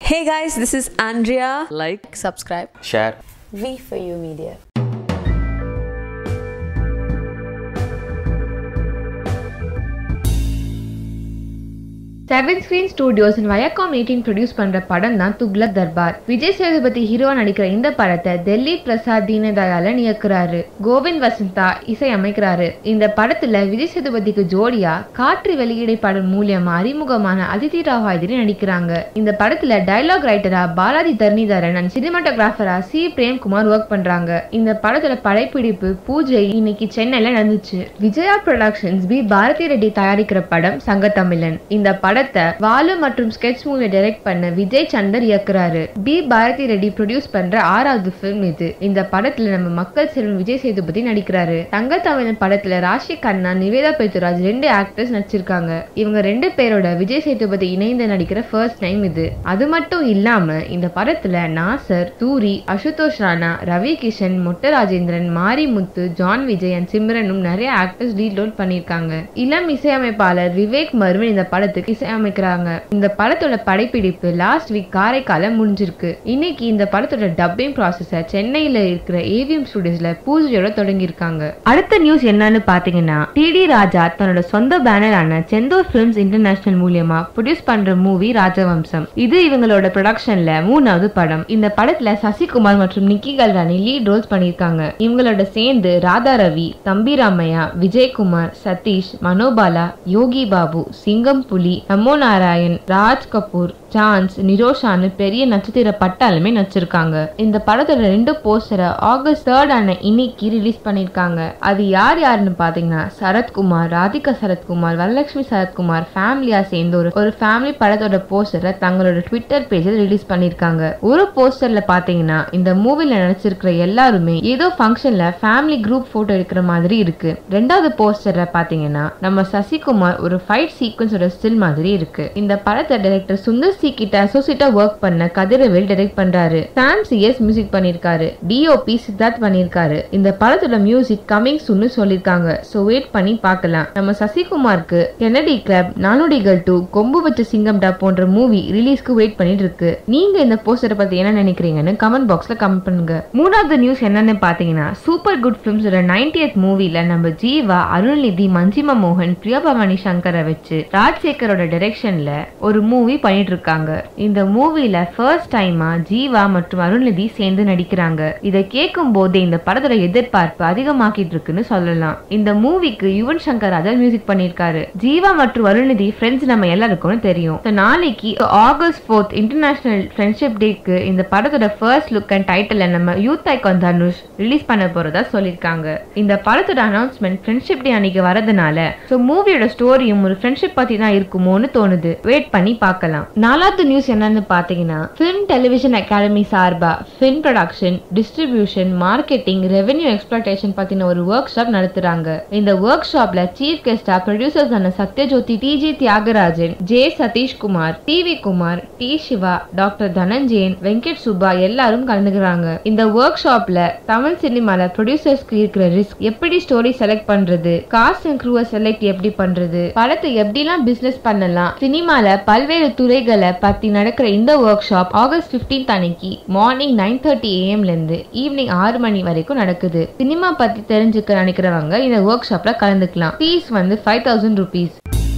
Hey guys, this is Andrea. like subscribe. share V for you media. Seven screen studios Viacom eighteen produce பண்ற படம் தான் துக்ளக் தர்பார் விஜய் சேதுபதி ஹீரோவா நடிக்கிற இந்த படத்தை டெல்லி பிரசாத் தீனதயாளன் இயக்குறாரு கோவிந்த் வசந்தா இசை அமைக்கிறாரு இந்த படத்துல விஜய் சேதுபதிக்கு ஜோடியா காற்று வெளியீடை படம் மூலியமா அறிமுகமான அதிதி ராவ் ஹைதரி நடிக்கிறாங்க இந்த படத்துல டயலாக் ரைட்டரா பாலாஜி தர்ணிதரன் அண்ட் சினிமாட்டோகிராஃபரா சி பிரேம்குமார் ஒர்க் பண்றாங்க இந்த படத்துல படைப்பிடிப்பு பூஜை இன்னைக்கு சென்னையில நடந்துச்சு விஜயா ப்ரொடக்ஷன்ஸ் பி பாரதி ரெட்டி தயாரிக்கிற படம் சங்கத்தமிழன் இந்த படத்தை வாலு மற்றும் ஸ்கெட்ச் மூவி டைரக்ட் பண்ண விஜய் சந்தர் இயக்குறாரு பி பாரதி ரெட்டி ப்ரொடியூஸ் பண்ற ஆறாவது ஃபிலிம் இது இந்த படத்துல நம்ம மக்கள் செல்வன் விஜய் சேதுபதி நடிக்கிறாரு தங்கத்தமிழன் படத்துல ராஷி கண்ணா நிவேதா பெத்துராஜ் ரெண்டு ஆக்டர்ஸ் நடிச்சிருக்காங்க இவங்க ரெண்டு பேரோட விஜய் சேதுபதி இணைந்து நடிக்கிற ஃபர்ஸ்ட் டைம் இது அது மட்டும் இல்லாம இந்த படத்துல நாசர் தூரி அசுதோஷ் ராணா ரவி கிஷன் மொட்ட ராஜேந்திரன் மாரிமுத்து ஜான் விஜய் அண்ட் சிம்ரனும் நிறைய ஆக்டர்ஸ் லீட் ரோல் பண்ணியிருக்காங்க இளம் இசையமைப்பாளர் விவேக் மருவன் இந்த படத்துக்கு இசையமைக்கிறாங்க இந்த படத்தோட படைப்பிடிப்பு லாஸ்ட் வீக் காரைக்கால முடிஞ்சிருக்கு இன்னைக்கு இந்த படத்தோட டப்பிங் ப்ராசஸ சென்னையில இருக்கிற ஏவிஎம் ஸ்டுடியோஸ்ல பூஜையோட தொடங்கியிருக்காங்க அடுத்த நியூஸ் என்னன்னு பாத்தீங்கன்னா டிடி ராஜா தன்னோட சொந்த பேனரான செந்தூர் பிலிம்ஸ் இன்டர்நேஷனல் மூலியமா ப்ரொடியூஸ் பண்ற மூவி ராஜவம்சம் இது இவங்களோட ப்ரொடக்ஷன்ல மூணாவது படம் இந்த படத்துல சசிகுமார் மற்றும் நிக்கி கல்ராணி லீட் ரோல்ஸ் பண்ணியிருக்காங்க இவங்களோட சேர்ந்து ராதா ரவி தம்பி ராமையா விஜயகுமார் சதீஷ் மனோபாலா யோகி பாபு சிங்கம் புலி நமோ நாராயண் ராஜ் கபூர் சான்ஸ் நிரோஷான்னு பெரிய நட்சத்திர பட்டாலுமே நடிச்சிருக்காங்க இந்த படத்தோட ரெண்டு போஸ்டரை ஆகஸ்ட் தேர்ட் ஆன இன்னைக்கு ரிலீஸ் பண்ணிருக்காங்க அது யார் யாருன்னு பாத்தீங்கன்னா சரத்குமார் ராதிகா சரத்குமார் வரலட்சுமி சரத்குமார் ஃபேமிலியா சேர்ந்து ஒரு ஒரு ஃபேமிலி படத்தோட போஸ்டரை தங்களோட ட்விட்டர் பேஜில் ரிலீஸ் பண்ணிருக்காங்க ஒரு போஸ்டர்ல பாத்தீங்கன்னா இந்த மூவில நடிச்சிருக்கிற எல்லாருமே ஏதோ ஃபங்க்ஷன்ல ஃபேமிலி குரூப் போட்டோ எடுக்கிற மாதிரி இருக்கு ரெண்டாவது போஸ்டர்ல பாத்தீங்கன்னா நம்ம சசிகுமார் ஒரு ஃபைட் சீக்வன்ஸோட ஸ்டில் மாதிரி இருக்கு இந்த படத்தை டைரக்டர் சுந்தர் சி கிட்ட அசோசியேட்டா ஒர்க் பண்ண கதிரவேல் டைரக்ட் பண்றாரு சாம் சிஎஸ் மியூசிக் பண்ணிருக்காரு டிஓபி சித்தார்த் பண்ணிருக்காரு இந்த படத்தோட மியூசிக் கமிங் சுன்னு சொல்லிருக்காங்க சோ வெயிட் பண்ணி பார்க்கலாம் நம்ம சசிகுமாருக்கு கெனடி கிளப் நானுடிகள் டூ கொம்பு வச்ச சிங்கம் டா போன்ற மூவி ரிலீஸ்க்கு வெயிட் பண்ணிட்டு இருக்கு நீங்க இந்த போஸ்டரை பத்தி என்ன நினைக்கிறீங்கன்னு கமெண்ட் பாக்ஸ்ல கமெண்ட் பண்ணுங்க மூணாவது நியூஸ் என்னன்னு பாத்தீங்கன்னா சூப்பர் குட் பிலிம்ஸோட நைன்டியத் மூவில நம்ம ஜீவா அருள்நிதி மஞ்சிமா மோகன் பிரியாபவானி சங்கரை வச்சு ராஜ்சேகரோட டைரக்ஷன்ல ஒரு மூவி பண்ணிட்டு இருக்காங்க இந்த மூவில ஃபர்ஸ்ட் டைமா ஜீவா மற்றும் அருள்நிதி சேர்ந்து நடிக்கிறாங்க இதை கேட்கும் போதே இந்த படத்தோட எதிர்பார்ப்பு அதிகமாக்கிட்டு இருக்குன்னு சொல்லலாம் இந்த மூவிக்கு யுவன் சங்கர் ராஜா மியூசிக் பண்ணிருக்காரு ஜீவா மற்றும் அருள்நிதி ஃப்ரெண்ட்ஸ் நம்ம எல்லாருக்கும் தெரியும் So, நாளைக்கு ஆகஸ்ட் ஃபோர்த் இன்டர்நேஷனல் ஃப்ரெண்ட்ஷிப் டேக்கு இந்த படத்தோட ஃபர்ஸ்ட் லுக் அண்ட் டைட்டில் நம்ம யூத் ஐகான் தனுஷ் ரிலீஸ் பண்ண போறதா சொல்லியிருக்காங்க இந்த படத்தோட அனௌன்ஸ்மெண்ட் ஃப்ரெண்ட்ஷிப் டே அன்னைக்கு வரதுனால ஸோ மூவியோட ஸ்டோரியும் ஒரு ஃப்ரெண்ட்ஷிப் பத்தி தான் இருக்குமோன்னு தோணுது வெயிட் பண்ணி பார்க்கலாம் நாலாவது நியூஸ் என்னன்னு பார்த்தீங்கன்னா ஃபிலிம் டெலிவிஷன் அகாடமி சார்பா film production distribution marketing revenue exploitation பத்தின ஒரு ஒர்க் ஷாப் நடத்துறாங்க இந்த ஒர்க் ஷாப்ல சீஃப் கெஸ்டா ப்ரொடியூசர்ஸ் ஆன Sathyajothi T G Thyagarajan J Sathishkumar T V Kumar T Siva doctor Dhananjayan Venkat Subba எல்லாரும் கலந்துக்கிறாங்க இந்த ஒர்க் ஷாப்ல தமிழ் சினிமால ப்ரொடியூசர்ஸ்க்கு இருக்கிற ரிஸ்க் எப்படி ஸ்டோரி செலக்ட் பண்றது காஸ்ட் அண்ட் க்ரூவை செலக்ட் எப்படி பண்றது படத்தை எப்படிலாம் பிசினஸ் பண்ணலாம் சினிமால பல்வேறு துறைகளை பத்தி நடக்கிற இந்த ஒர்க் ஷாப் ஆகஸ்ட் 15th அன்னைக்கு மார்னிங் நைன் தேர்ட்டி ஏஎம்ல இருந்து ஈவினிங் ஆறு மணி வரைக்கும் நடக்குது சினிமா பத்தி தெரிஞ்சுக்க நினைக்கிறவங்க இந்த ஒர்க் ஷாப்ல கலந்துக்கலாம் ஃபீஸ் வந்து ஃபைவ் தௌசண்ட் ருபீஸ்